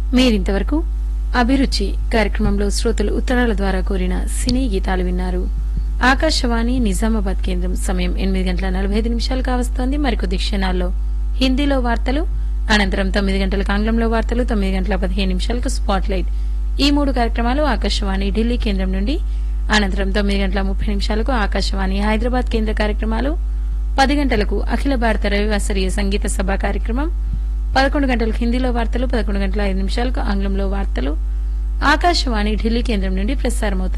మీరింతవరకు అభిరుచి కార్యక్రమంలో శ్రోతలు ఉత్తరాల ద్వారా కోరిన సినీ గీతాలు విన్నారు ఆకాశవాణి నిజామాబాద్ కేంద్రం సమయం ఎనిమిది గంటల నలభై ఐదు నిమిషాలు కావస్తోంది మరికొద్ది క్షణాల్లో హిందీలో వార్తలు అనంతరం తొమ్మిది గంటలకు ఆంగ్లంలో వార్తలు తొమ్మిది గంటల పదిహేను నిమిషాలకు స్పాట్ లైట్ ఈ మూడు కార్యక్రమాలు ఆకాశవాణి ఢిల్లీ కేంద్రం నుండి అనంతరం తొమ్మిది గంటల ముప్పై నిమిషాలకు ఆకాశవాణి హైదరాబాద్ కేంద్ర కార్యక్రమాలు పది గంటలకు అఖిల భారత రవివాసరీయ సంగీత సభ కార్యక్రమం పదకొండు గంటలకు హిందీలో వార్తలు పదకొండు గంటల ఐదు నిమిషాలకు ఆంగ్లంలో వార్తలు ఆకాశవాణి ఢిల్లీ కేంద్రం నుండి ప్రసారమవుతాయి